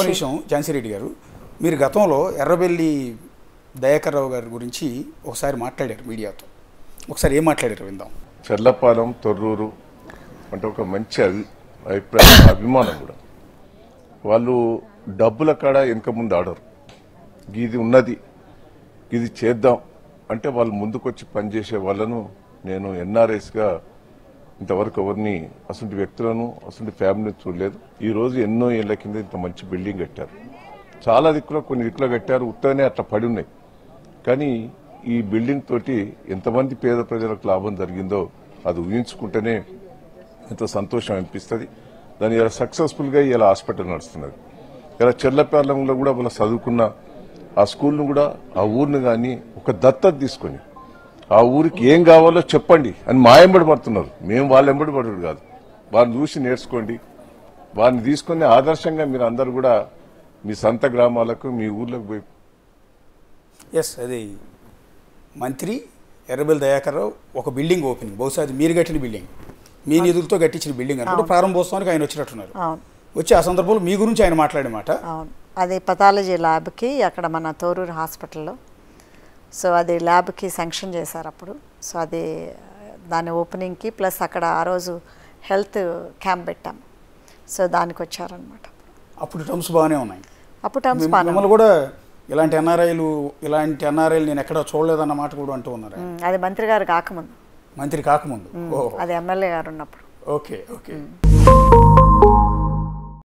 ఒక్క నిమిషం ఝాన్సీ రెడ్డి గారు మీరు గతంలో ఎర్రబెల్లి దయాకర్ రావు గారి గురించి ఒకసారి మాట్లాడారు మీడియాతో ఒకసారి ఏం మాట్లాడారు విందాం చెర్లపాలెం తొర్రూరు అంటే ఒక మంచి అభి అభిప్రాయం అభిమానం కూడా వాళ్ళు డబ్బుల కాడ వెనక ముందు ఆడరు ఇది ఉన్నది ఇది చేద్దాం అంటే వాళ్ళు ముందుకొచ్చి పనిచేసే వాళ్ళను నేను ఎన్ఆర్ఎస్గా ఇంతవరకు ఎవరిని అసలు వ్యక్తులను అసలు ఫ్యామిలీని చూడలేదు ఈ రోజు ఎన్నో ఏళ్ల కింద ఇంత మంచి బిల్డింగ్ కట్టారు చాలా దిక్కులో కొన్ని దిక్కులో కట్టారు ఉత్తగానే అట్లా పడి ఉన్నాయి కానీ ఈ బిల్డింగ్ తోటి ఎంతమంది పేద ప్రజలకు లాభం జరిగిందో అది ఊహించుకుంటేనే ఎంతో సంతోషం అనిపిస్తుంది దాని ఇలా సక్సెస్ఫుల్గా ఇలా హాస్పిటల్ నడుస్తున్నది ఇలా చెర్లపాలెంలో కూడా వాళ్ళు చదువుకున్న ఆ స్కూల్ను కూడా ఆ ఊరిని కానీ ఒక దత్తత తీసుకొని ఆ ఊరికి ఏం కావాలో చెప్పండి అని మా ఎంబడి పడుతున్నారు మేము వాళ్ళ ఎంబడి పడుడు కాదు వారిని చూసి నేర్చుకోండి వారిని తీసుకొని ఆదర్శంగా మీరు అందరు కూడా మీ సొంత గ్రామాలకు మీ ఊర్లకు పోయి ఎస్ అది మంత్రి ఎర్రబెల్లి దయాకర్ రావు ఒక బిల్డింగ్ ఓపెనింగ్ బహుశా అది మీరు కట్టిన బిల్డింగ్ మీ నిధులతో కట్టించిన బిల్డింగ్ అనుకుంటే ప్రారంభోత్సవానికి ఆయన వచ్చినట్టున్నారు అవును వచ్చి ఆ సందర్భంలో మీ గురించి ఆయన మాట్లాడే మాట అవును అది పథాలజీ ల్యాబ్కి అక్కడ మన తోరూరు హాస్పిటల్లో సో అది ల్యాబ్కి శాంక్షన్ చేశారు అప్పుడు సో అది దాని ఓపెనింగ్కి ప్లస్ అక్కడ ఆ రోజు హెల్త్ క్యాంప్ పెట్టాం సో దానికి వచ్చారనమాట అప్పుడు టర్మ్స్ బాగానే ఉన్నాయి అప్పుడు టర్మ్స్ మిమ్- బాగా మిమ్మల్ని కూడా ఇలాంటి ఎన్ఆర్ఐలు ఇలాంటి ఎన్ఆర్ఐలు నేను ఎక్కడ చూడలేదన్న మాట కూడా అంటూ ఉన్నారు ఆయన. అది మంత్రి గారు కాకముందు మంత్రి కాకముందు ఓ అది ఎమ్మెల్యే గారు ఉన్నప్పుడు ఓకే ఓకే